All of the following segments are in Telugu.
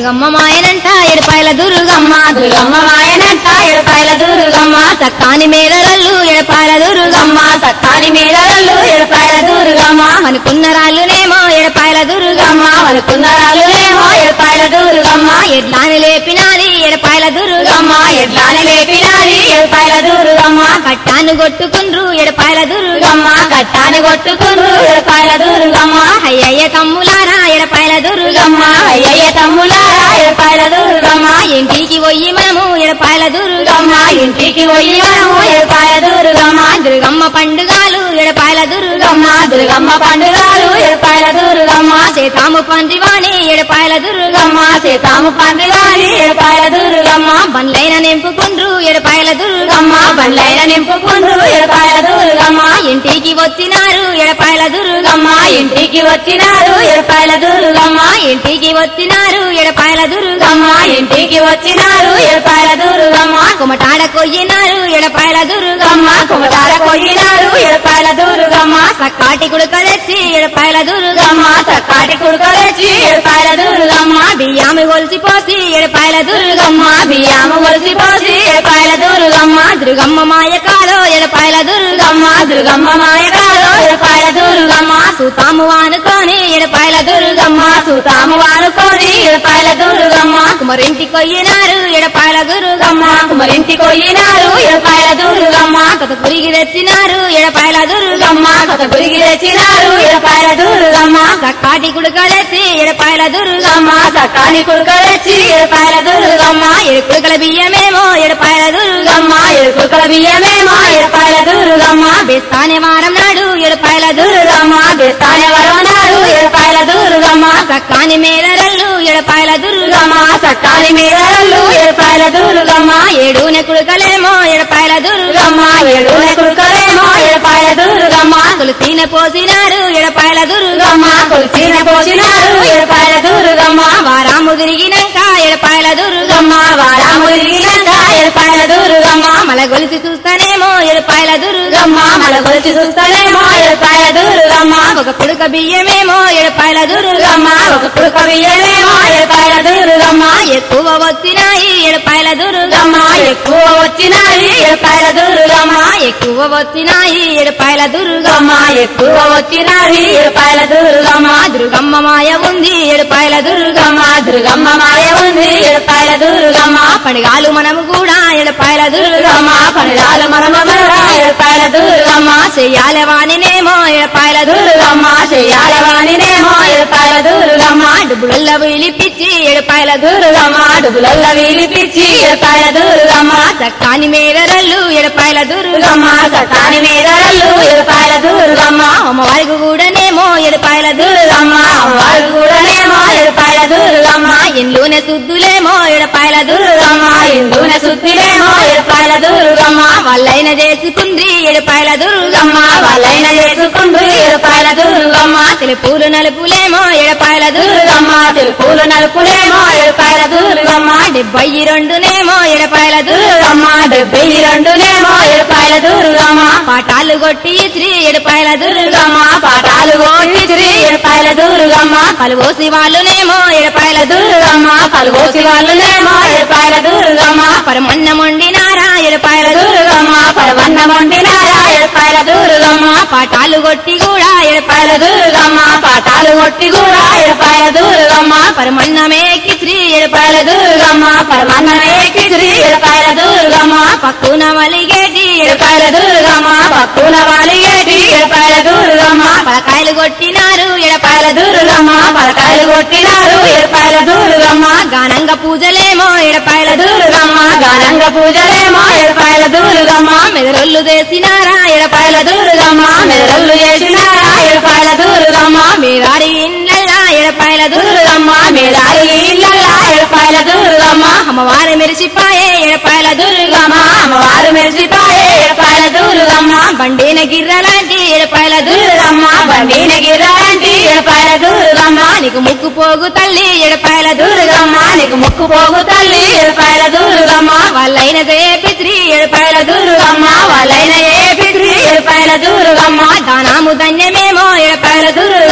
దుర్గమ్మ మాయనంట ఎడపాయల దుర్గమ్మ దుర్గమ్మ మాయనంట ఎడపాయల దుర్గమ్మ సక్కాని మేడలల్లు ఎడపాయల దుర్గమ్మ సత్తాని మేడలల్లు ఎడపాయల దుర్గమ్మ అనుకున్న రాళ్ళునేమో ఎడపాయల దుర్గమ్మ వనుకున్నరాలునేమో ఎడపాయల దుర్గమ్మ ఎడ్లాని లేపినాది ఎడపాయల దుర్గమ్మ దుర్గమ్మ ఎడ్లాని లేపినాది ఎడపాయల దుర్గమ్మ కట్టాను కొట్టుకుండ్రు ఎడపాయల దుర్గమ్మ దుర్గమ్మ కట్టాని కొట్టుకుండ్రు ఎడపాయల దుర్గమ్మ అయ్యయ్య తమ్ములారా ఎడపాయల దుర్గమ్మ దుర్గమ్మ అయ్యయ్య తమ్ములారా ఎడపాయల దుర్గమ్మ ఇంటికి పోయి మనము ఎడపాయల దుర్గమ్మ దుర్గమ్మ ఇంటికి పోయి మనము ఎడపాయల దుర్గమ్మ దుర్గమ్మ పండుగలు ఎడపాయల దుర్గమ్మ దుర్గమ్మ దుర్గమ్మ పండుగలు ఎడపాయల దుర్గమ్మ సీతాము పండ్రివాణి ఎడపాయల దుర్గమ్మ దుర్గమ్మ సీతాము పండుగని ఎడపాయల దుర్గమ్మ బండ్లైన నింపుకుండ్రు ఎడపాయల దుర్గమ్మ దుర్గమ్మ బండ్లైన నింపుకుండ్రు ఎడపాయల దుర్గమ్మ ఇంటికి వచ్చినారు ఎడపాయల దుర్గమ్మ దుర్గమ్మ ఇంటికి వచ్చినారు ఎడపాయల దుర్గమ్మ ఇంటికి వచ్చినారు ఎడపాయల దుర్గమ్మ దుర్గమ్మ ఇంటికి వచ్చినారు ఎడపాయల దుర్గమ్మ కుమటాడ కొయ్యినారు ఎడపాయల దుర్గమ్మ దుర్గమ్మ కుమటార కొయ్యినారు ఎడపాయల దుర్గమ్మ సక్కాటి కుడుక తెచ్చి ఎడపాయల దుర్గమ్మ దుర్గమ్మ సక్కాటి కుడుకొచ్చి ఎడపాయల దుర్గమ్మ బియ్యాము కొలిసి పోసి ఎడపాయల దుర్గమ్మ దుర్గమ్మ బియ్యము కొలిసి పోసి ఎడపాయల దుర్గమ్మ దుర్గమ్మ మాయ కాలో ఎడపాయల దుర్గమ్మ దుర్గమ్మ దుర్గమ్మ మాయకాలో ఎడపాయల దుర్గమ్మ సుతాము ఆనుకొని ఎడపాయల దుర్గమ్మ దుర్గమ్మ సూతాము వాడుకొని ఎడపాయల దుర్గమ్మ కుమరింటి కొయ్యినారు ఎడపాయల దుర్గమ్మ దుర్గమ్మ కుమరింటి కొయ్యినారు ఎడపాయల దుర్గమ్మ కథ పురిగి తెచ్చినారు ఎడపాయల దుర్గమ్మ దుర్గమ్మ కథ గురికి తెచ్చినారు ఎడపాయల దుర్గమ్మ సక్కాటి కుడుక తెచ్చి ఎడపాయల దుర్గమ్మ దుర్గమ్మ సకాని కుడుకొచ్చి ఎడపాయల దుర్గమ్మ ఎడుకుడుకల బియ్యమేమో ఎడపాయల దుర్గమ్మ దుర్గమ్మ ఎడుకుల బియ్యమేమో ఎడపాయల దుర్గమ్మ బెస్తానే వారం నాడు ఎడపాయల దుర్గమ్మ దుర్గమ్మ బెస్తానే వరవనాడు ఎడపాయల దుర్గమ్మ సక్కాని మేరరల్లు ఎడపాయల దుర్గమ్మ దుర్గమ్మ సకాని మీరలు ఎడపాయల దుర్గమ్మ ఏడునే కుడుకలేమో ఎడపాయల దుర్గమ్మ దుర్గమ్మ ఏడున కుడుకలేమో ఎడపాయల దుర్గమ్మ తులసీన పోసినారు ఎడపాయల దుర్గమ్మ దుర్గమ్మ కొలిచిన పోసినారు ఎడపాయల దుర్గమ్మ వారాము తిరిగినాక ఎడపాయల దుర్గమ్మ దుర్గమ్మ వారాము తిరిగినాక ఎడపాయల దుర్గమ్మ మల గొలిసి చూస్తానేమో ఎడపాయల దుర్గమ్మ దుర్గమ్మ మన కొలిచి చూస్తానేమో ఎడపాయల దుర్గమ్మ ఒక కుడుక బియ్యమేమో ఎడపాయల దుర్గమ్మ దుర్గమ్మ ఒక కుడుక బియ్యమేమో ఎడపాయల దుర్గమ్మ ఎక్కువ వచ్చినాయి ఎడపాయల దుర్గమ్మ దుర్గమ్మ ఎక్కువ వచ్చినాయి ఎడపాయల దుర్గమ్మ ఎక్కువ వచ్చినాయి ఎడపాయల దుర్గమ్మ దుర్గమ్మ ఎక్కువ వచ్చినాయి ఎడపాయల దుర్గమ్మ దుర్గమ్మ మాయ ఉంది ఎడపాయల దుర్గమ్మ దుర్గమ్మ దుర్గమ్మ మాయ ఉంది ఎడపాయల దుర్గమ్మ పడిగాలు మనము కూడా ఎడపాయల దుర్గమ్మ దుర్గమ్మ పనులాలు మనమరా ఎడపాయల దుర్గమ్మ చెయ్యాలి వానినేమో ఎడపాయల దుర్గమ్మ దుర్గమ్మ చెయ్యాల వాణినేమో ఎడపాయల దుర్గమ్మ డుబ్బుల విలిపిచ్చి ఎడపాయల దుర్గమ్మ దుర్గమ్మ డుగులల్ల వీలిపిచ్చి ఎడపాయల దుర్గమ్మ చక్కాని మేరరల్లు ఎడపాయల దుర్గమ్మ దుర్గమ్మ సతాని మీదరల్లు ఎడపాయల దుర్గమ్మ అమ్మవారికి కూడానేమో ఎడపాయల దుర్గమ్మ దుర్గమ్మ వారు కూడానేమో ఎడపాయల దుర్గమ్మ ఎల్లునే సుద్దులేమో ఎడపాయల దుర్గమ్మ దుర్గమ్మ ఇందున శుద్ధిలేమో ఎడపాయల దుర్గమ్మ వాళ్ళైన చేసుకుంది ఎడపాయల దుర్గమ్మ దుర్గమ్మ వాళ్ళైన చేసుకుంటూ ఎడపాయల దుర్గమ్మ తెలుపులు నలుపులేమో ఎడపాయల దుర్గమ్మ దుర్గమ్మ తెలుపులు నలుపులేమో ఎడపాయల దుర్గమ్మ డెబ్బై రెండునేమో ఎడపాయల దుర్గమ్మ దుర్గమ్మ డెబ్బై రెండునేమో ఎడపాయల దుర్గమ్మ పాటాలు కొట్టి శ్రీ ఎడపాయల దుర్గమ్మ దుర్గమ్మ పాఠాలు కోటి శ్రీ ఎడపాయల దుర్గమ్మ పలువోసి వాళ్ళునేమో ఎడపాయల దుర్గమ్మ దుర్గమ్మ పలుగోసి వాళ్ళునేమో ఎడపాయల దుర్గమ్మ పరమన్నముండినారా ఎడపాయల దుర్గమ్మ దుర్గమ్మ పరవన్న వండినారా ఎడపాయల దుర్గమ్మ పాటాలు కొట్టి కూడా ఎడపాయల ఎడపాయల దుర్గమ్మ పాఠాలు కొట్టి కూడా ఎడపాయల దుర్గమ్మ పరమన్నమేకి శ్రీ ఎడపాయల ఎడపాయల దుర్గమ్మ పరమన్నమేకి శ్రీ ఎడపాయల దుర్గమ్మ పక్కున మలిగేటి ఎడపాయల దుర్గమ్మ పక్కున వాలిగేటి ఎడపాయల దుర్గమ్మ పలకాయలు కొట్టినారు ఎడపాయల ఎడపాయల దుర్గమ్మ పలకాయలు కొట్టినారు ఎడపాయల దుర్గమ్మ గానంగా పూజలేమో ఎడపాయల దుర్గమ్మ దుర్గమ్మ గానంగ పూజలేమో ఎడపాయల దుర్గమ్మ మెదరొల్లు చేసినారా ఎడపాయల ఎడపాయల దుర్గమ్మ మెదళ్ళు చేసినారా ఎడపాయల దుర్గమ్మ మేవారి ఇండ్లల్లా ఎడపాయల దుర్గమ్మ దుర్గమ్మ మేదారి ఇళ్ళల్లా ఎడపాయల దుర్గమ్మ అమ్మవారి మెరిసిపాయే ఎడపాయల దుర్గమ్మ దుర్గమ్మ అమ్మవారు మెరిసిపాయే ఎడపాయల దుర్గమ్మ బండిన గిర్ర లాంటి ఎడపాయల దుర్గమ్మ దుర్గమ్మ బండిన గిరాంటి ఎడపాయల దుర్గమ్మ నీకు ముక్కు పోగు తల్లి ఎడపాయల దుర్గమ్మ దుర్గమ్మ నీకు ముక్కు పోగు తల్లి ఎడపాయల దుర్గమ్మ వాళ్ళైన జయపిత్రి ఎడపాయల దుర్గమ్మ దుర్గమ్మ వాళ్ళైన ఏ పిత్రి ఎడపాయల దుర్గమ్మ దానాము ధన్యమేమో ఎడపాయల దుర్గమ్మ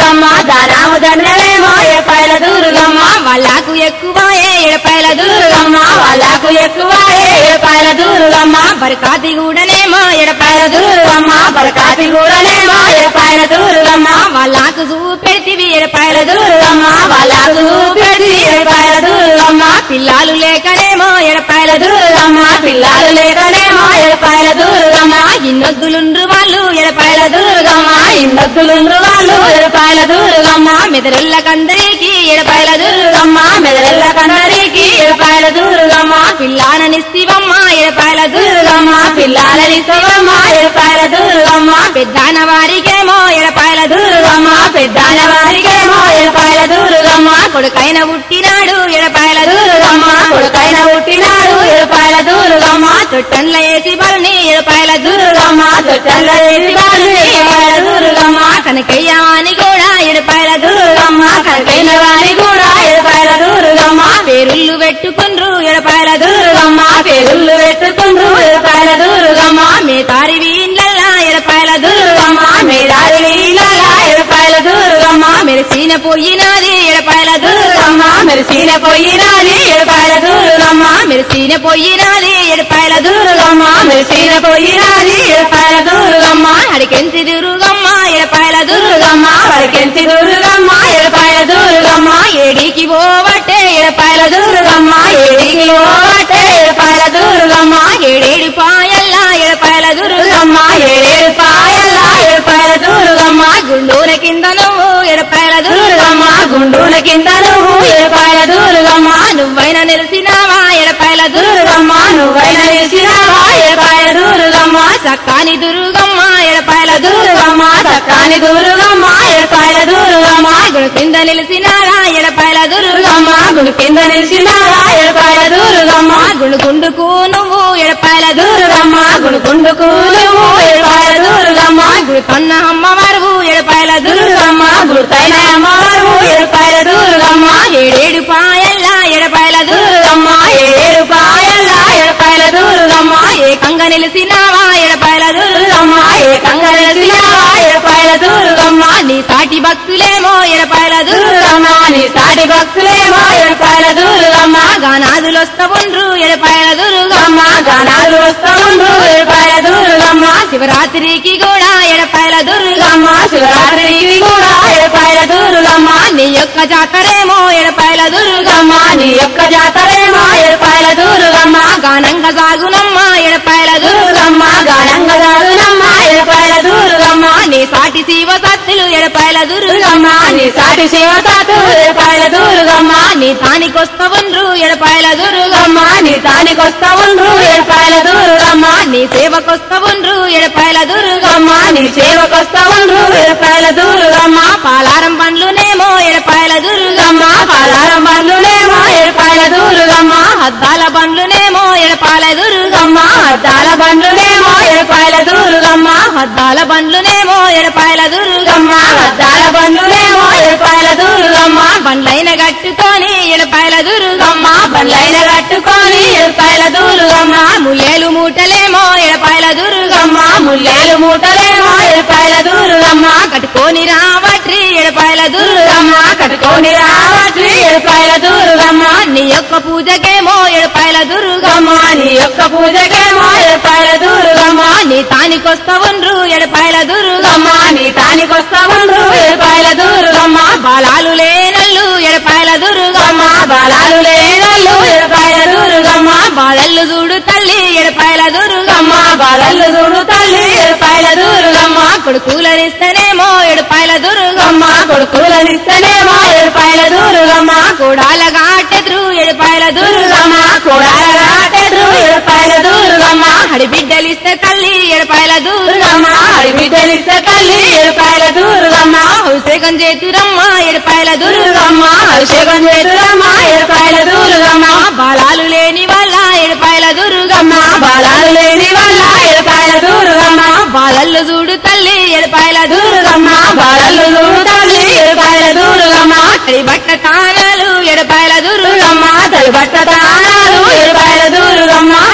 దుర్గమ్మ దానాము దండలేమో ఏడుపాయల దుర్గమ్మ వాళ్ళకు ఎక్కువాయే ఎడపాయల దుర్గమ్మ దుర్గమ్మ వాళ్ళకు ఎక్కువ ఏడుపాయల దుర్గమ్మ బరకాతి కూడానేమో ఎడపాయల పాయల దుర్గమ్మ దుర్గమ్మ బరకాతి కూడానేమో ఏడుపాయల దుర్గమ్మ వాళ్ళకు చూపెడితివి ఎడపాయల దుర్గమ్మ దుర్గమ్మ వాళ్ళకు పెట్టి ఏడుపాయల దుర్గమ్మ పిల్లాలు లేకనేమో ఎడపాయల దుర్గమ్మ దుర్గమ్మ పిల్లలు లేకనేమో ఏడుపాయల దుర్గమ్మ ఇన్నొద్దులుండ్రు వాళ్ళు ఎడపాయల దుర్గమ్మ దుర్గమ్మ ఇందద్దులుండ్రు వాళ్ళు ఏడుపాయల దుర్గమ్మ మెదరుళ్ళకందరికి ఎడపాయల దుర్గమ్మ దుర్గమ్మ మెదరెల్ల కన్నరికి ఏడుపాయల దుర్గమ్మ పిల్లాననిస్తివమ్మ ఎడపాయల దుర్గమ్మ దుర్గమ్మ పిల్లలని శివమ్మ ఏడుపాయల దుర్గమ్మ పెద్దాన వారికేమో ఎడపాయల దుర్గమ్మ దుర్గమ్మ పెద్దాల వారికేమో ఏడుపాయల దుర్గమ్మ కొడుకైన పుట్టినాడు ఎడపాయల దుర్గమ్మ దుర్గమ్మ కొడుకైన పుట్టినాడు ఏడుపాయల దుర్గమ్మ తొట్టండ్ల వేసి బలని ఎడపాయల దుర్గమ్మ దుర్గమ్మ తొట్టెల్ల వేసి వాళ్ళు ఏడుపాయల దుర్గమ్మ కనకయ్యవాని కూడా ఎడపాయల దుర్గమ్మ దుర్గమ్మ కనకైన వారి కూడా ఏడుపాయల దుర్గమ్మ పేరుళ్ళు పెట్టుకుండ్రు ఎడపాయల దుర్గమ్మ దుర్గమ్మ పేరుళ్ళు పెట్టుకుండ్రు ఏడుపాయల దుర్గమ్మ మేతారి వీళ్ళల్లా ఎడపాయల దుర్గమ్మ దుర్గమ్మ మేడారి నీళ్ళలా ఏడుపాయల దుర్గమ్మ మెరిసిన పోయినాది ఎడపాయల దుర్గమ్మ దుర్గమ్మ మెరిసిన పోయినాది ఏడుపాయల దుర్గమ్మ మెరిసిన పోయినాది ఎడపాయల దుర్గమ్మ దుర్గమ్మ మెరిసిన పోయినాది ఏడుపాయల దుర్గమ్మ అడికెంచి దుర్గమ్మ ఎడపాయల దుర్గమ్మ దుర్గమ్మ వరకెంచి దుర్గమ్మ ఏడుపాయల దుర్గమ్మ ఏడికి పోవట్టే ఎడపాయల దుర్గమ్మ దుర్గమ్మ ఏడికి ఓటే ఏడుపాయల దుర్గమ్మ ఏడేడు పాయల్లా ఎడపాయల దుర్గమ్మ దుర్గమ్మ ఏడేడు పాయల ఏడుపాయల దుర్గమ్మ గుండూర కింద నువ్వు ఎడపాయల దుర్గమ్మ దుర్గమ్మ గుండూల కింద నువ్వు ఏడుపాయల దుర్గమ్మ నువ్వైన నిలిసినావా ఎడపాయల దుర్గమ్మ దుర్గమ్మ నువ్వైన నిలిచినావా ఏడుపాయల దుర్గమ్మ సక్కాని దుర్గమ్మ ఎడపాయల దుర్గమ్మ దుర్గమ్మ చక్కాని దుర్గమ్మ ఏడుపాయల దుర్గమ్మ గుడి కింద నిలిసినారా ఎడపాయల దుర్గమ్మ దుర్గమ్మ గుడి కింద నిలిచినావా ఏడుపాయల దుర్గమ్మ గుండు గుండుకు నువ్వు ఎడపాయల దుర్గమ్మ దుర్గమ్మ గుడుకుండుకు నువ్వు ఏడుపాయల దుర్గమ్మ గుడి కన్న అమ్మవారు ఎడపాయల దుర్గమ్మ దుర్గమ్మ గుర్తైన అమ్మవారు ఏడుపాయల దుర్గమ్మ ఏడేడు పాయల్లా ఎడపాయల దుర్గమ్మ దుర్గమ్మ ఏడు పాయల ఏడుపాయల దుర్గమ్మ ఏకంగా నిలిసినావా ఎడపాయల దుర్గమ్మ దుర్గమ్మ ఏకంగా నిలిచినావా ఏడుపాయల దుర్గమ్మ నీ సాటి భక్తులేమో ఎడపాయల దుర్గమ్మ దుర్గమ్మ నీ సాటి భక్తులేమో ఏడుపాయల దుర్గమ్మ గానాదులు వస్తవుండ్రు ఎడపాయల దుర్గమ్మ దుర్గమ్మ గానాలు వస్తూ ఉండ్రు ఏడుపాయల దుర్గమ్మ శివరాత్రికి కూడా ఎడపాయల దుర్గమ్మ దుర్గమ్మ శివరాత్రికి కూడా ఏడుపాయల దుర్గమ్మ నీ యొక్క జాతరేమో ఎడపాయల దుర్గమ్మ దుర్గమ్మ నీ యొక్క జాతరేమో ఏడుపాయల దుర్గమ్మ గానంగా సాగునమ్మ ఎడపాయల దుర్గమ్మ దుర్గమ్మ గానంగ దారుణమ్మ ఏడుపాయల దుర్గమ్మ నీ సాటి శివ సత్తులు ఎడపాయల దుర్గమ్మ దుర్గమ్మ నీ సాటి శివతాతు ఏడుపాయల దుర్గమ్మ నీ తానికొస్తవుండ్రు ఎడపాయల దుర్గమ్మ దుర్గమ్మ నీ తానికొస్తా ఉండ్రు ఏడుపాయల దుర్గమ్మ నీ సేవకొస్తవుండ్రు ఎడపాయల దుర్గమ్మ దుర్గమ్మ నీ సేవకొస్తా ఉండ్రు ఏడుపాయల దుర్గమ్మ పాలారం పండ్లునేమో ఎడపాయల దుర్గమ్మ దుర్గమ్మ పాలారం బండ్లునేమో ఏడుపాయల దుర్గమ్మ అద్దాల బండ్లునేమో ఎడపాయల దుర్గమ్మ దుర్గమ్మ అద్దాల బండ్లునేమో ఏడుపాయల దుర్గమ్మ అద్దాల బండ్లునేమో ఎడపాయల దుర్గమ్మ దుర్గమ్మ అద్దాల బండ్లునేమో ఏడుపాయల దుర్గమ్మ బండ్లైన కట్టుకొని ఎడపాయల దుర్గమ్మ దుర్గమ్మ బండ్లైన కట్టుకొని ఏడుపాయల దుర్గమ్మ ముల్లేలు మూటలేమో ఎడపాయల దుర్గమ్మ దుర్గమ్మ ముల్లేలు మూటలేమో ఏడుపాయల దుర్గమ్మ కట్టుకొని రావట్రి ఎడపాయల దుర్గమ్మ దుర్గమ్మ కట్టుకొని రావట్రి ఏడుపాయల దుర్గమ్మ నీ యొక్క పూజకేమో ఎడపాయల దుర్గమ్మ దుర్గమ్మ నీ యొక్క పూజకేమో ఏడుపాయల దుర్గమ్మ నీ తానికొస్తవుండ్రు ఎడపాయల దుర్గమ్మ దుర్గమ్మ నీ తానికొస్తా ఉండ్రు ఏడుపాయల దుర్గమ్మ బాలాలు లేనల్లు ఎడపాయల దుర్గమ్మ దుర్గమ్మ బాలాలు లేనల్లు ఏడుపాయల దుర్గమ్మ బాలల్లు చూడు తల్లి ఎడపాయల దుర్గమ్మ దుర్గమ్మ బాలల్లు చూడు తల్లి ఏడుపాయల దుర్గమ్మ కొడుకులనిస్తేనేమో ఎడపాయల దుర్గమ్మ దుర్గమ్మ కొడుకులనిస్తేనేమో ఏడుపాయల దుర్గమ్మ కోడాల గాటెదురు ఎడపాయల దుర్గమ్మ దుర్గమ్మ కూడాలగాటెదురు ఏడుపాయల దుర్గమ్మ హడిబిడ్డలిస్తే తల్లి ఎడపాయల దుర్గమ్మ దుర్గమ్మ అడిబిడ్డలిస్తే తల్లి ఏడుపాయల దుర్గమ్మ అభిషేకం చేతురమ్మ ఎడపాయల దుర్గమ్మ దుర్గమ్మ అభిషేకం చేతురమ్మ ఏడుపాయల దుర్గమ్మ బాలాలు లేని వాళ్ళ ఎడపాయల దుర్గమ్మ దుర్గమ్మ బాలాలు లేని వల్ల ఏడుపాయల దుర్గమ్మ బాలల్లు చూడు తల్లి ఎడపాయల దుర్గమ్మ దుర్గమ్మ బాలలు చూడు తల్లి ఏడుపాయల దుర్గమ్మ తడి బట్ట తానాలు ఎడపాయల దుర్గమ్మ దుర్గమ్మ తడి బట్ట తానాలు ఏడుపాయల దుర్గమ్మ కమ్మల్ల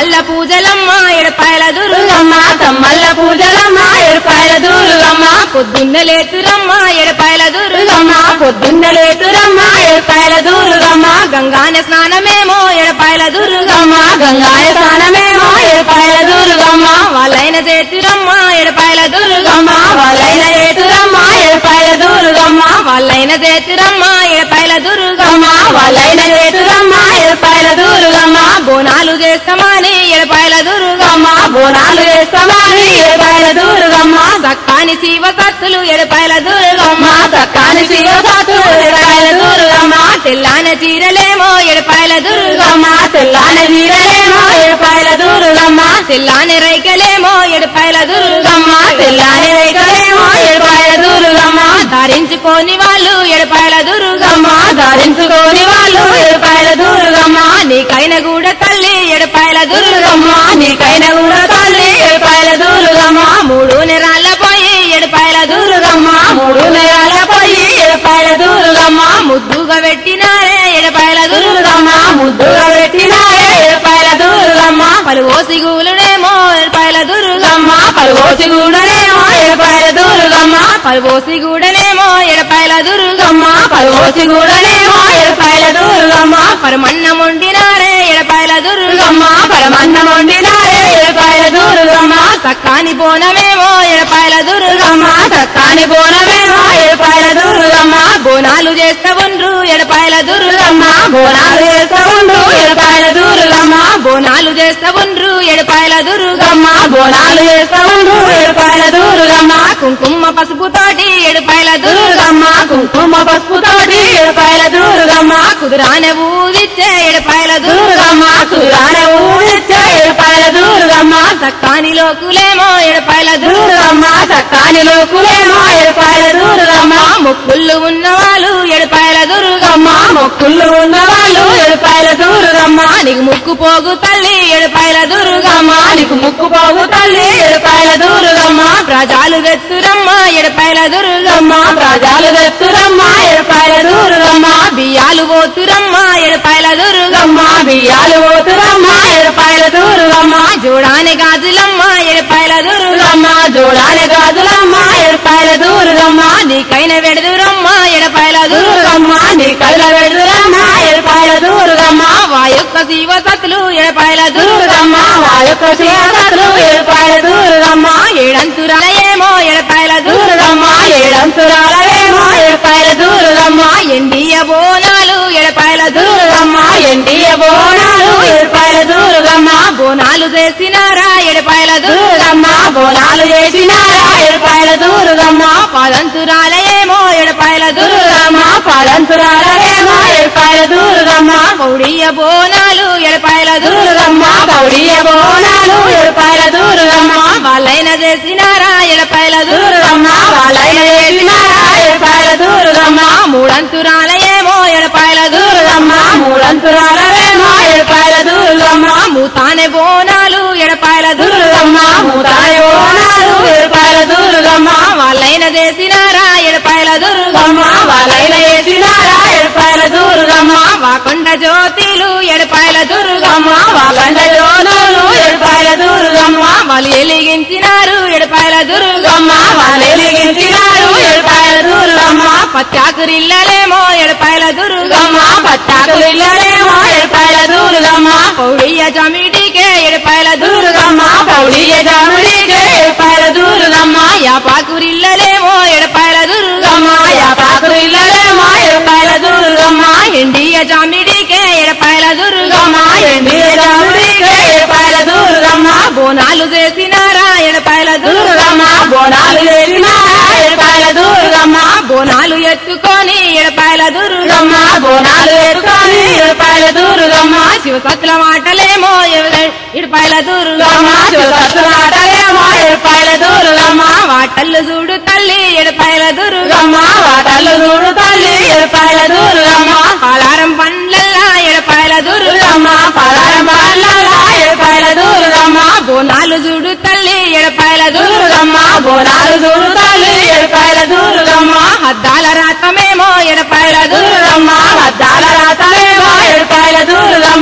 తమ్మల్ల పూజలమ్మ ఎడపాయల దుర్గమ్మ దుర్గమ్మ తమ్మల్ల పూజలమ్మ ఏడుపాయల దుర్గమ్మ పొద్దున్న లేతురమ్మ ఎడపాయల దుర్గమ్మ దుర్గమ్మ పొద్దున్న లేతురమ్మ ఏడుపాయల దుర్గమ్మ గంగాన స్నానమేమో ఎడపాయల దుర్గమ్మ దుర్గమ్మ గంగాయ స్నానమేమో ఏడుపాయల దుర్గమ్మ వాళ్ళైన చేతురమ్మ ఎడపాయల దుర్గమ్మ దుర్గమ్మ వాళ్ళైన ఏతురమ్మ ఏడుపాయల దుర్గమ్మ వాళ్ళైన చేతురమ్మ ఎడపాయల దుర్గమ్మ దుర్గమ్మ వాళ్ళైన ఏతురమ్మ ఏడుపాయల దుర్గమ్మ బోనాలు చేస్తామని ఎడపాయల దుర్గమ్మ దుర్గమ్మ బోనాలు వేస్తామని ఏడుపాయల దుర్గమ్మ సక్కాని శివ సత్తులు ఎడపాయల దుర్గమ్మ దుర్గమ్మ చక్కని శివసాతు ఏడుపాయల దుర్గమ్మ తెల్లాన చీరలేమో ఎడపాయల దుర్గమ్మ దుర్గమ్మ తెల్లాన వీరలేమో ఏడుపాయల దుర్గమ్మ తెల్లాని రైకలేమో ఎడపాయల దుర్గమ్మ దుర్గమ్మ తెల్లాని రేఖలేమో ఏడుపాయల దుర్గమ్మ ధరించుకోని వాళ్ళు ఎడపాయల దుర్గమ్మ దుర్గమ్మ ధరించుకోని వాళ్ళు ఏడుపాయల దుర్గమ్మ నీకైన కూడా తల్లి ఎడపాయల దుర్గమ్మ దుర్గమ్మ నీకైన కూడా తల్లి ఏడుపాయల దుర్గమ్మ మూడు నెరాళ్ళ పోయి ఎడపాయల దుర్గమ్మ దుర్గమ్మ మూడు నెలల పోయి ఏడుపాయల దుర్గమ్మ ముద్దుగా పెట్టినారే ఎడపాయల దుర్గమ్మ దుర్గమ్మ ముద్దుగా పెట్టినారే ఏడుపాయల దుర్గమ్మ పలువోసి గూలుడేమో ఎడపాయల దుర్గమ్మ దుర్గమ్మ పలుగోచి కూడనేమో ఏడుపాయల దుర్గమ్మ పలువోసి గూడనేమో ఎడపాయల దుర్గమ్మ దుర్గమ్మ పలుగోచి కూడనేమో ఏడుపాయల దుర్గమ్మ పరమన్నం వండినారే ఎడపాయల దుర్గమ్మ దుర్గమ్మ పరమన్నం వండినారే ఏడుపాయల దుర్గమ్మ సక్కాని బోనమేమో ఎడపాయల దుర్గమ్మ దుర్గమ్మ సత్తాని బోనమేమో ఏడుపాయల దుర్గమ్మ బోనాలు చేస్తా ఉండ్రు ఎడపాయల దుర్గమ్మ దుర్గమ్మ బోనాలు వేస్తా ఉండు ఏడుపాయల దుర్గమ్మ బోనాలు చేస్తా ఉండ్రు ఎడపాయల దుర్గమ్మ దుర్గమ్మ బోనాలు వేస్తా ఉండు ఏడుపాయల దుర్గమ్మ కుంకుమ పసుపు తోటి ఎడపాయల దుర్గమ్మ దుర్గమ్మ కుంకుమ పసుపు తోటి ఏడుపాయల దుర్గమ్మ కుదురాన ఊదిచ్చే ఎడపాయల దుర్గమ్మ దుర్గమ్మ కురాన ఊరిచ్చే ఏడుపాయల దుర్గమ్మ సక్కాని లోకులేమో ఎడపాయల దుర్గమ్మ దుర్గమ్మ సక్కాని లోకులేమో ఏడుపాయల దుర్గమ్మ ముక్కుళ్ళు ఉన్నవాళ్ళు ఎడపాయల దుర్గమ్మ దుర్గమ్మ మొక్కుళ్ళు ఉన్నవాళ్ళు ఏడుపాయల దుర్గమ్మ నీకు ముక్కు పోగు తల్లి ఎడపాయల దుర్గమ్మ దుర్గమ్మ నీకు ముక్కు పోగు తల్లి ఏడుపాయల దుర్గమ్మ ప్రజాలు వెత్తురమ్మ ఎడపాయల దుర్గమ్మ దుర్గమ్మ ప్రజలు వెత్తురమ్మ ఏడుపాయల దుర్గమ్మ బియ్యాలు పోతురమ్మ ఎడపాయల దుర్గమ్మ దుర్గమ్మ బియ్యాలు పోతురమ్మ ఏడుపాయల దుర్గమ్మ జోడాని గాజులమ్మ ఎడపాయల దుర్గమ్మ దుర్గమ్మ జోడాని గాజులమ్మ ఏడుపాయల దుర్గమ్మ నీకైన వెడదురమ్మ ఎడపాయల దుర్గమ్మ దుర్గమ్మ నీ కళ్ళ వెడురమ్మ ఏడుపాయల దుర్గమ్మ వా యొక్క శివ సతులు ఎడపాయల దుర్గమ్మ దుర్గమ్మ వాయొక్క చేతలు ఏడుపాయల దుర్గమ్మ ఏడంతురాలయేమో ఎడపాయల దుర్గమ్మ దుర్గమ్మ ఏడంతురాలవేమో ఏడుపాయల దుర్గమ్మ ఎండియ బోనాలు ఎడపాయల దుర్గమ్మ దుర్గమ్మ ఎండియ బోనాలు ఏడుపాయల దుర్గమ్మ బోనాలు చేసినారా ఎడపాయల దుర్గమ్మ దుర్గమ్మ బోనాలు చేసినారా ఏడుపాయల దుర్గమ్మ పదంతురాలయేమో ఎడపాయల దుర్గమ్మ దుర్గమ్మ పదంతురాలవేమో ఏడుపాయల దుర్గమ్మ పౌడియ బోనాలు ఎడపాయల దుర్గమ్మ దుర్గమ్మ పౌడియ బోనాలు ఏడుపాయల దుర్గమ్మ వాళ్ళైన చేసినారా ఎడపాయల దుర్గమ్మ దుర్గమ్మ వాళ్ళైన చేసినారా ఏడుపాయల దుర్గమ్మ మూడంతురాలయేమో ఎడపాయల దుర్గమ్మ దుర్గమ్మ మూడంతురాలవేమో ఏడుపాయల దుర్గమ్మ మూతానే బోనాలు ఎడపాయల దుర్గమ్మ దుర్గమ్మ మూతాయి బోనాలు ఏడుపాయల దుర్గమ్మ వాళ్ళైన చేసినారా ఎడపాయల దుర్గమ్మ దుర్గమ్మ వాళ్ళైన చేసినారా ఏడుపాయల దుర్గమ్మ వాకొండ జ్యోతిలు ఎడపాయల దుర్గమ్మ దుర్గమ్మ వాళ్ళ యోనులు ఏడుపాయల దుర్గమ్మ వాళ్ళు ఎలిగించినారు ఎడపాయల దుర్గమ్మ దుర్గమ్మ వాళ్ళు ఎలిగించినారు ఏడుపాయల దుర్గమ్మ పచ్చాకురిల్లలేమో ఎడపాయల దుర్గమ్మ దుర్గమ్మ పట్టాకు ఇల్లలేమో ఏడుపాయల దుర్గమ్మ పౌడియ జమిడికే ఎడపాయల దుర్గమ్మ దుర్గమ్మ పౌడియ జాముడికే ఏడుపాయల దుర్గమ్మ యాపాకురిల్లలేమో ఎడపాయల దుర్గమ్మ దుర్గమ్మ యాపాకు ఇల్లలేమో ఏడుపాయల దుర్గమ్మ ఎండియ జామిడికే ఎడపాయల దుర్గమ్మ దుర్గమ్మ ఎండియ జాముడికే ఏడుపాయల దుర్గమ్మ బోనాలు చేసినారా ఎడపాయల దుర్గమ్మ దుర్గమ్మ బోనాలు చేసినారా ఏడుపాయల దుర్గమ్మ బోనాలు ఎత్తుకొని ఎడపాయల దుర్గమ్మ దుర్గమ్మ బోనాలు ఎత్తుకొని ఏడుపాయల దుర్గమ్మ శివసత్తుల మాటలేమో ఇడపాయల దుర్గమ్మ దుర్గమ్మ శివసత్తులాటలేమో ఏడుపాయల దుర్గమ్మ వాటల్లు చూడు తల్లి ఎడపాయల దుర్గమ్మ దుర్గమ్మ వాటలు చూడు తల్లి ఏడుపాయల దుర్గమ్మ పాలారం పండ్లల్లా ఎడపాయల దుర్గమ్మ దుర్గమ్మ పలారం బాలలా ఏడుపాయల దుర్గమ్మ బోనాలు చూడు తల్లి ఎడపాయల దుర్గమ్మ దుర్గమ్మ బోనాలు చూడు తల్లి ఏడుపాయల దుర్గమ్మ హద్దాల రాతమేమో ఎడపాయల దుర్గమ్మ దుర్గమ్మ వద్దాల రాతలేమో ఏడుపాయల దుర్గమ్మ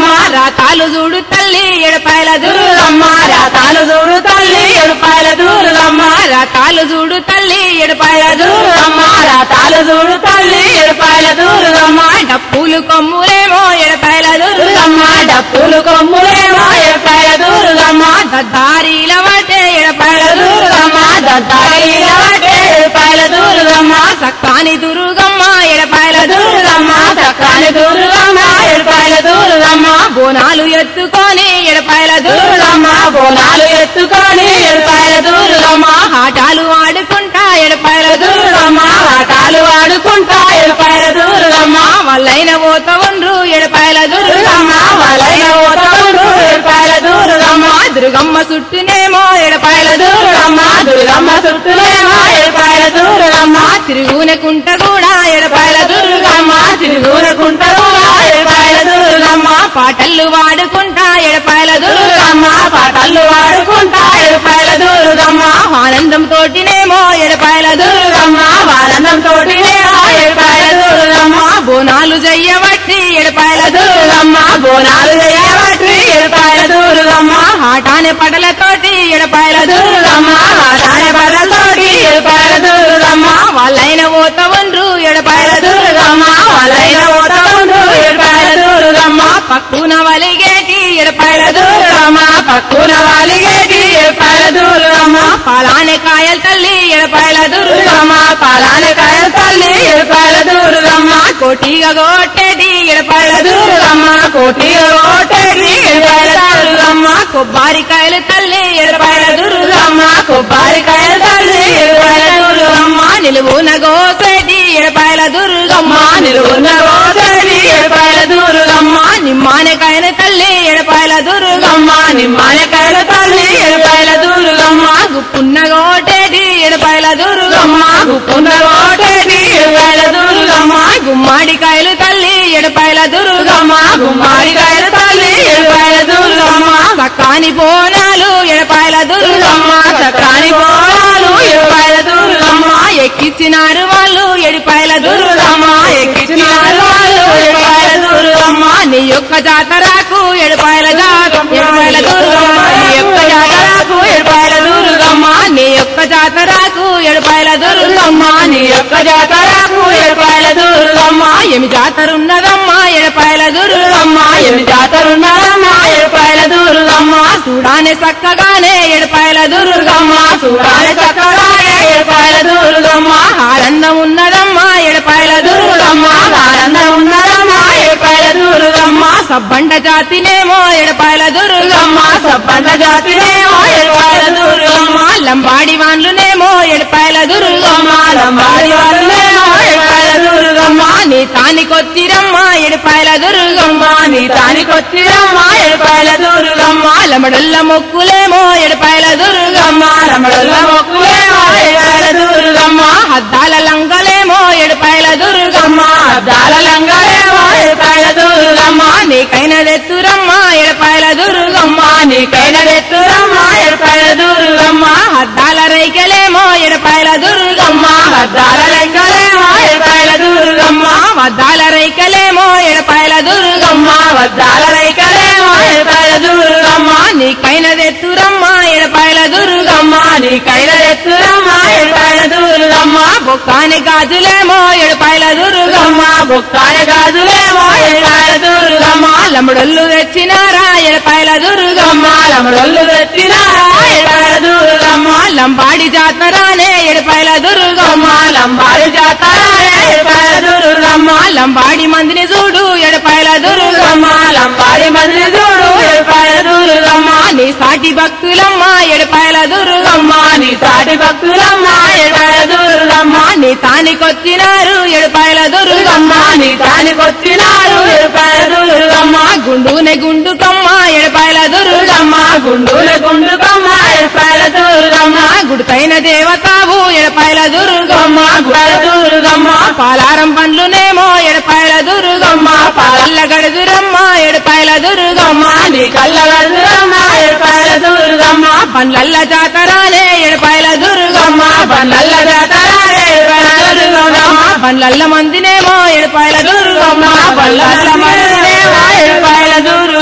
రాతాలు చూడు తల్లి ఎడపాయల దుర్గమ్మ దుర్గమ్మ రాతాలు చూడు తల్లి ఏడుపాయల దుర్గమ్మ రాతాలు చూడు తల్లి ఎడపాయల దుర్గమ్మ దుర్గమ్మ రాతాలు చూడు తల్లి ఏడుపాయల దుర్గమ్మ డప్పులు కొమ్ములేమో ఎడపాయల దుర్గమ్మ దుర్గమ్మ డప్పులు కొమ్ములేమో ఏడుపాయల దుర్గమ్మ దారిల వాటే ఎడపాయల దుర్గమ్మ దుర్గమ్మ దత్తాయిల వాటే ఏడుపాయల దుర్గమ్మ సక్కాని దుర్గమ్మ ఎడపాయల దుర్గమ్మ చక్రాని దుర్గమ్మ ఏడుపాయల దుర్గమ్మ బోనాలు ఎత్తుకొని ఎడపాయల దుర్గమ్మ దుర్గమ్మ బోనాలు ఎత్తుకొని ఏడుపాయల దుర్గమ్మ ఆటాలు ఆడుకుంటా ఎడపాయల దుర్గమ్మ ఆటాలు ఆడుకుంటా ఏడుపాయల దుర్గమ్మ వాళ్ళైన పోత ఉండ్రు ఎడపాయల దుర్గమ్మ దుర్గమ్మ వలయ ఓతముడు ఏడుపాయల దుర్గమ్మ దుర్గమ్మ చుట్టూనేమో ఎడపాయల దుర్గమ్మ దుర్గమ్మ చుట్టూలేమో ఏడుపాయల దుర్గమ్మ తిరుగునకుంట కూడా ఎడపాయల దుర్గమ్మ తిరుగునకుంటారు ఏడుపాయల దుర్గమ్మ పాటలు వాడుకుంటా ఎడపాయల దుర్గమ్మ పాటలు వాడుకుంటా ఏడుపాయల దుర్గమ్మ ఆనందం తోటినేమో ఎడపాయల దుర్గమ్మ వానందం తోటినేమో ఏడుపాయల దుర్గమ్మ బోనాలు చెయ్యబట్టి ఎడపాయల దుర్గమ్మ బోనాలు చేయబట్టి ఏడుపాయల దుర్గమ్మ ఆటానే పడలతోటి ఎడపాయల దుర్గమ్మ ఆటాయ బదలతోటి ఏడుపాయల దుర్గమ్మ వాళ్ళైన పోత ఉండ్రు ఎడపాయల దుర్గమ్మ వలైన ఓతముడు ఏడుపాయల దుర్గమ్మ పక్కున వలిగేటి ఎడపాయల దుర్గమ్మ పక్కున వాలిగేటి ఏడుపాయల దుర్గమ్మ పాలానే కాయల తల్లి ఎడపాయల దుర్గమ్మ పాలానకాయ తల్లి ఏడుపాయల దుర్గమ్మ కోటిగా కొట్టేటి ఎడపాయల దుర్గమ్మ కోటి ఓటేటి ఏడుపాయల దుర్గమ్మ కొబ్బరికాయలు తల్లి ఎడపాయల దుర్గమ్మ కొబ్బరికాయ తల్లి ఏడుపాయల దుర్గమ్మ నిలువున గోసేటి ఎడపాయల దుర్గమ్మ నిలువున్న ఓటేటి ఏడుపాయల దుర్గమ్మ నిమ్మానకాయల తల్లి ఎడపాయల దుర్గమ్మ దుర్గమ్మ నిమ్మకాయల తల్లి ఏడుపాయల దుర్గమ్మ గుప్పున్న గోటేటి ఎడపాయల దుర్గమ్మ దుర్గమ్మ గుప్పున్న ఓటేటి ఏడుపాయల దుర్గమ్మ గుమ్మాడికాయలు తల్లి ఎడపాయల దుర్గమ్మ దుర్గమ్మ గుమ్మడికాయల తల్లి ఏడుపాయల దుర్గమ్మ సకాని బోనాలు ఎడపాయల దుర్గమ్మ దుర్గమ్మ చక్రాని పోరాలు ఏడుపాయల దుర్గమ్మ ఎక్కిచ్చినారు వాళ్ళు ఎడిపాయల దుర్గమ్మ దుర్గమ్మ ఎక్కించినారు వాళ్ళు ఏడుపాయల దుర్గమ్మ నీ యొక్క జాతరకు ఎడపాయల జాత ఎడపాయల దుర్గమ్మ నీ యొక్క జాతరకు ఏడుపాయల దుర్గమ్మ నీ యొక్క జాతరకు ఎడపాయల దుర్గమ్మ దుర్గమ్మ నీ యొక్క జాతరకు ఏడుపాయల దుర్గమ్మ ఏమి జాతర ఉన్నదమ్మా ఎడపాయల దుర్గమ్మ దుర్గమ్మ ఎన్ని జాతరున్నారమ్మా ఏడుపాయల దుర్గమ్మ చూడానే చక్కగానే ఎడపాయల దుర్గమ్మ దుర్గమ్మ చూడాలి చక్కగా ఏడుపాయల దుర్గమ్మ ఆనందం ఉన్నదమ్మా ఎడపాయల దుర్గమ్మ దుర్గమ్మ ఆనందం ఉన్నారమ్మా ఏడుపాయల దుర్గమ్మ సబ్బండ జాతినేమో ఎడపాయల దుర్గమ్మ దుర్గమ్మ సబ్బండ జాతినేమో ఏడుపాయల దుర్గమ్మ లంబాడి వాన్లునేమో ఎడపాయల దుర్గమ్మ దుర్గమ్మ లంబాడి వాళ్ళేమో ఏడుపాయల దుర్గమ్మ నీ తానికొచ్చిరమ్మ ఎడపాయల దుర్గమ్మ దుర్గమ్మ నీ తానికొచ్చిరమ్మా ఏడుపాయల దుర్గమ్మ లమడల్ల మొక్కులేమో ఎడపాయల దుర్గమ్మ దుర్గమ్మ రమడల్ల మొక్కులేమో ఏడుపాయల దుర్గమ్మ అద్దాల లంగలేమో ఎడపాయల దుర్గమ్మ దుర్గమ్మ అద్దాల లంగలేమో ఏడుపాయల దుర్గమ్మ నీకైన తెత్తురమ్మ ఎడపాయల దుర్గమ్మ దుర్గమ్మ నీకైన రెత్తురమ్మా ఏడుపాయల దుర్గమ్మ అద్దాల రైకలేమో ఎడపాయల దుర్గమ్మ దుర్గమ్మ అద్దాల లెంగలేమో ఏడుపాయల దుర్గమ్మ అద్దాల రైకలేమో ఎడపాయల దుర్గమ్మ దుర్గమ్మ వద్దాల రైకలేమో ఏడుపాయల దుర్గమ్మ నీకైన తెత్తురమ్మ ఎడపాయల దుర్గమ్మ దుర్గమ్మ నీకైన రెత్తురమ్మా ఏడుపాయల దుర్గమ్మ బొక్కాని గాజులేమో ఎడపాయల దుర్గమ్మ దుర్గమ్మ బుక్కాయ గాజులేమో ఏడుపాయల దుర్గమ్మ లమ్మడొల్లు తెచ్చినారా ఎడపాయల దుర్గమ్మ దుర్గమ్మ లమడొల్లు తెచ్చినారా ఏడుపాయల దుర్గమ్మ లంబాడి జాతరానే ఎడపాయల దుర్గమ్మ దుర్గమ్మ లంబాడి జాతర ఏడుపాయల దుర్గమ్మ లంబాడి మందిని చూడు ఎడపాయల దుర్గమ్మ దుర్గమ్మ లంబాడి మంది చూడు ఏడుపాయల దుర్గమ్మ నీ సాటి భక్తులమ్మ ఎడపాయల దుర్గమ్మ దుర్గమ్మ నీ సాటి భక్తులమ్మ ఏడుపాయల దుర్గమ్మ నీ తానికొచ్చినారు ఎడపాయల దుర్గమ్మ దుర్గమ్మ నీ తానికొచ్చినారు ఏడుపాయల దుర్గమ్మ గుండునే గుండుకమ్మ ఎడపాయల దుర్గమ్మ దుర్గమ్మ గుండుల గుండుకమ్మ ఏడుపాయల దుర్గమ్మ గుడిపైన దేవతావు ఎడపాయల దుర్గమ్మ దుర్గమ్మ గుడల దుర్గమ్మ పాలారం పండ్లునేమో ఎడపాయల దుర్గమ్మ పాలల్ల గడుదురమ్మ ఎడపాయల దుర్గమ్మ దుర్గమ్మ నీ కళ్ళ దుర్గమ్మ ఏడుపాయల దుర్గమ్మ పండ్లల్ల జాతరానే ఎడపాయల దుర్గమ్మ దుర్గమ్మ బండల్ల జాతర ఏడుపాయల దుర్గమ్మ పండ్లల్ల మందినేమో ఎడపాయల దుర్గమ్మ దుర్గమ్మ బల్లల్ల మందినేమో ఏడుపాయల దుర్గమ్మ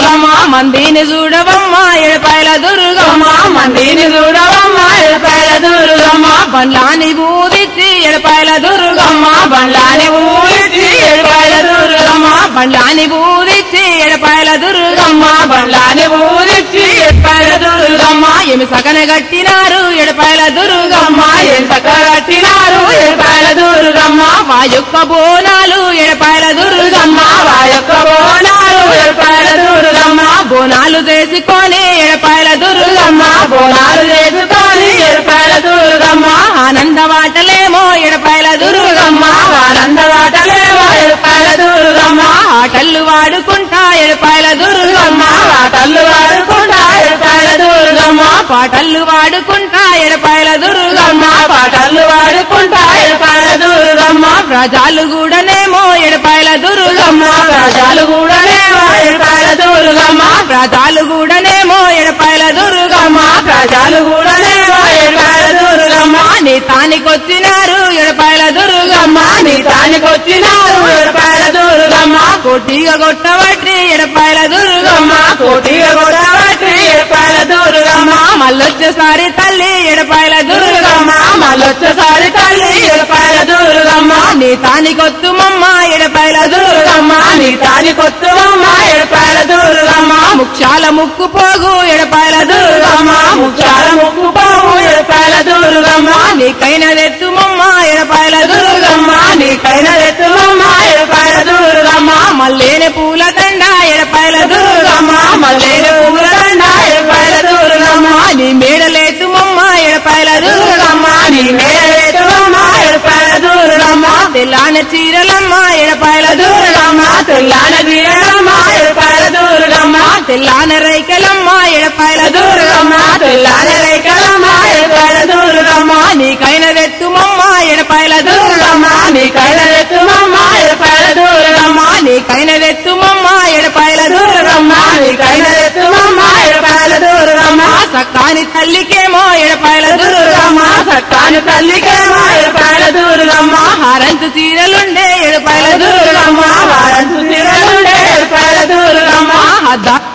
మందిని చూడవమ్మ ఎడపాయల దుర్గమ్మ మందిని చూడవమ్మ ఎడపాయల దుర్గమ్మ బండ్లాని బూదిచ్చి ఎడపాయల దుర్గమ్మ బండ్లాని ఊరిచి ఎడపాయల దుర్గమ్మ బండ్లాని బూదిచ్చి ఎడపాయల దుర్గమ్మ బండ్లాని ఊరిచి ఎడపాయల దుర్గమ్మ ఏమి సగన గట్టినారు ఎడపాయల దుర్గమ్మ ఎంత కట్టినారు ఎడపాయల దుర్గమ్మ మా యొక్క బోనాలు ఎడపాయల దుర్గమ్మ వా యొక్క బోనాలు ఎడపాయల దుర్గమ్మ బోనాలు చేసుకొని ఎడపాయల దుర్గమ్మ బోనాలు చేసుకొని ఎడపాయల దుర్గమ్మ ఆనంద వాటలేమో ఎడపాయల దుర్గమ్మ ఆనంద వాటలేమో ఎడపాయల దుర్గమ్మ ఆటలు వాడుకుంటా ఎడపాయల దుర్గమ్మ ఆటలు వాడుకుంటా ఎడపాయల దుర్గమ్మ పాటలు వాడుకుంటా ఎడపాయల దుర్గమ్మ పాటలు వాడుకుంటా ఎడపాయల దుర్గమ్మ ప్రజలు కూడానేమో ఎడపాయల దుర్గమ్మ ప్రజలు కూడా ఎడపాయల దుర్గమ్మ ప్రజలు కూడానేమో ఎడపాయల దుర్గమ్మ ప్రజలు కూడా ఎడపాయల దుర్గమ్మ నీ తానికొచ్చినారు ఎడపాయల దుర్గమ్మ నీ తానికి వచ్చినారు ఎడపాయల దుర్గమ్మ కొట్టిగా కొట్టబట్టి ఎడపాయల దుర్గమ్మ కోటిగా కొట్టబట్టి ఎడపాయల దుర్గమ్మ మళ్ళొచ్చేసారి తల్లి ఎడపాయల దుర్గమ్మ మళ్ళొచ్చసారి తల్లి ఎడపాయల దుర్గమ్మ నీ తానికొత్తుమమ్మ ఎడపాయల దుర్గమ్మ నీ తాని కొత్తమ్మ ఎడపాయల దుర్గమ్మ ముఖ్యాల ముక్కు పోగు ఎడపాయల దుర్గమ్మ ముఖ్యాల ముక్కు పాము ఎడపాయల దుర్గమ్మ నీకైనదెత్తుమమ్మ ఎడపాయల దుర్గమ్మ దుర్గమ్మ నీకైన ఎత్తుమమ్మ ఎడపాయల దుర్గమ్మ మల్లేని పూల దండ ఎడపాయల దుర్గమ్మ మల్లేరు పూలదండ ఎడపాయల దుర్గమ్మ నీ మేడలేతుమమ్మ ఎడపాయల దుర్గమ్మ నీ మేడెత్తుమమ్మ ఎడపాయల దుర్గమ్మ తెల్లాన చీరలమ్మ ఎడపాయల దుర్గమ్మ తెల్లాన వీరమ్మ ఎడపాయల దుర్గమ్మ తెల్లాన రైకలమ్మ ఎడపాయల దుర్గమ్మ దుర్గమ్మ తెల్లాన రేఖలమ్మ ఎడపాయల దుర్గమ్మ నీకైనదెత్తుమమ్మ ఎడపాయల దుర్గమ్మ దుర్గమ్మ నీకైన ఎత్తుమమ్మ ఎడపాయల దుర్గమ్మ నీకైనదెత్తుమమ్మ ఎడపాయల దుర్గమ్మ దుర్గమ్మ నీకైన ఎత్తుమమ్మ ఎడపాయల దుర్గమ్మ సక్కాని తల్లికేమో ఎడపాయల దుర్గమ్మ దుర్గమ్మ సత్తాని తల్లికేమో ఎడపాయల దుర్గమ్మ హారంతు చీరలుండే ఎడపాయల దుర్గమ్మ దుర్గమ్మ వారంతు తిరలుండే ఎడపాయల దుర్గమ్మ అద్దాల